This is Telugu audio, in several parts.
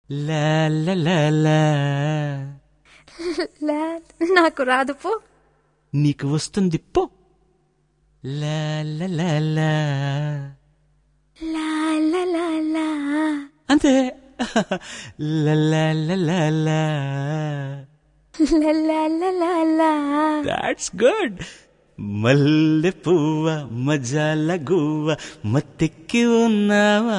లా లా లా లా. లా నాకు రాదు పో నీకు వస్తుంది పో లా లా లా లా. లా లా లా లా అంతే లా లా లా లా లా. లా లా లా లా లా దాట్స్ గుడ్ మల్లె పువ్వ మజాల గువ్వ మత్తెక్కి ఉన్నావా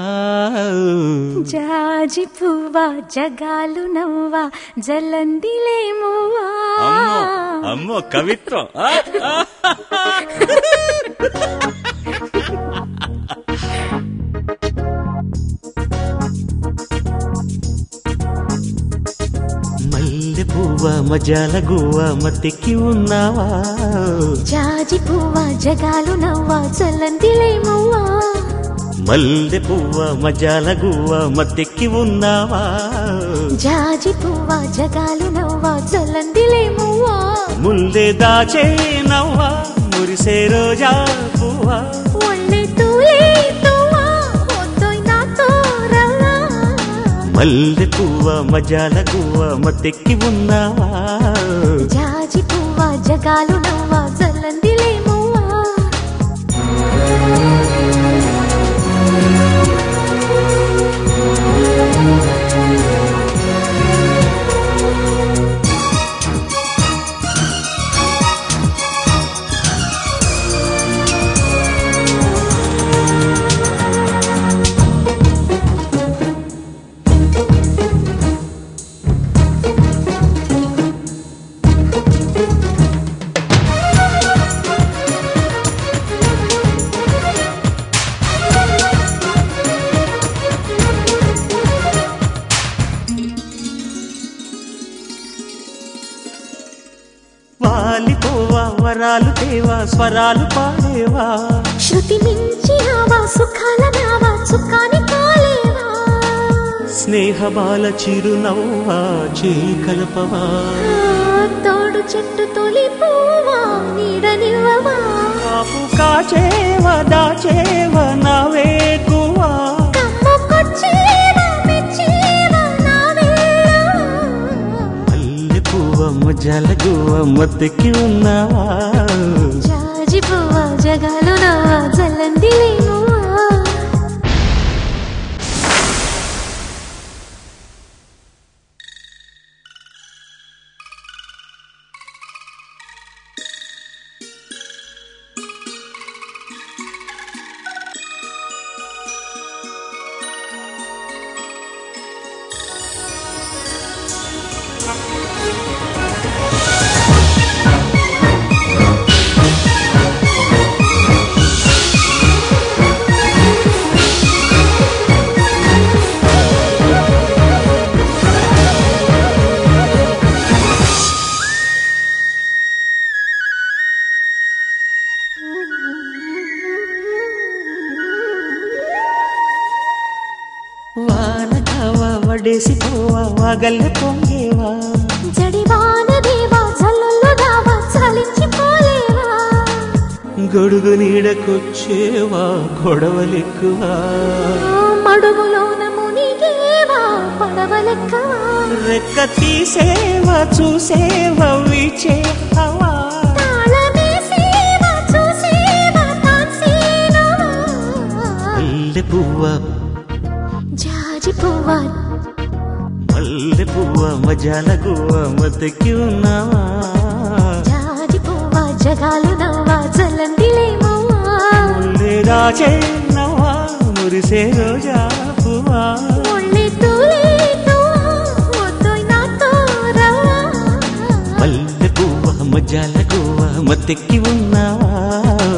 జాజి పువ్వా జగాలు నవ్వా జలందిలేమువా అమ్మో అమ్మో కవిత్వం ఆ, ఆ. మల్లె పువ్వ మజాల గువ్వ మత్తెక్కి ఉన్నావా జాజి పువ్వా జగాలు నవ్వా జలందిలేమువా మల్లె పువ్వ మజాల గువ్వ మత్తెక్కి ఉన్నావా జాజి పువ్వా జగాలు నవ్వా జలందిలేమువా ముల్లె దాచే నవ్వా మురిసే రోజా పువ్వా ఒళ్ళే తూలే తువ్వా ఒద్దోయ్ నాతో రవ్వా మల్లె పువ్వ మజాల గువ్వ మత్తెక్కి ఉన్నావా జాజి పువ్వా జగాలు నవ్వా జలందిలేమువా వాలిపోవా వరాలు తేవా స్వరాలు పాడేవా శృతి మించినావా సుఖాల నావా చుక్కాని కాలేవా స్నేహ బాల చిరునవ్వా చేయి కలపవా ఆ, తోడు చెట్టు తొలి పువ్వా నీడనివ్వవా కాపు కాచేవా దాచేవా నవేకువా కమ్ముకొచ్చేవా మెచ్చేవా నా వేళవా. మల్లె పువ్వ మజాల గువ్వ మత్తెక్కి ఉన్నావా జాజి పువ్వా జగాలు నవ్వా జల్లందిలేనువా వానకావా వడేసి పోవా వాగల్లె పొంగేవా జడివాన దేవా జల్లుల్లో దావా చలించిపోలేవా గొడుగు నీడకొచ్చేవా గొడవలెక్కువా ఆ మడుగులోన మునిగేవా పడవలెక్కవా రెక్క తీసేవా చూసేవా వీచేవా తాళమేసేవా చూసేవా తాన్సేనవా మల్లె పువ్వ జాజి పువ్వా మల్లె పువ్వ మజాల గువ్వ మత్తెక్కి ఉన్నావా జాజి పువ్వా జగాలు నవ్వా జల్లందిలేమవ్వా ముల్లె దాచే నవ్వా మురిసే రోజా పువ్వా ఒళ్ళే తూలే తువ్వా ఒద్దోయ్ నాతో రవ్వా మల్లె పువ్వ మజాల గువ్వ మత్తెక్కి ఉన్నావా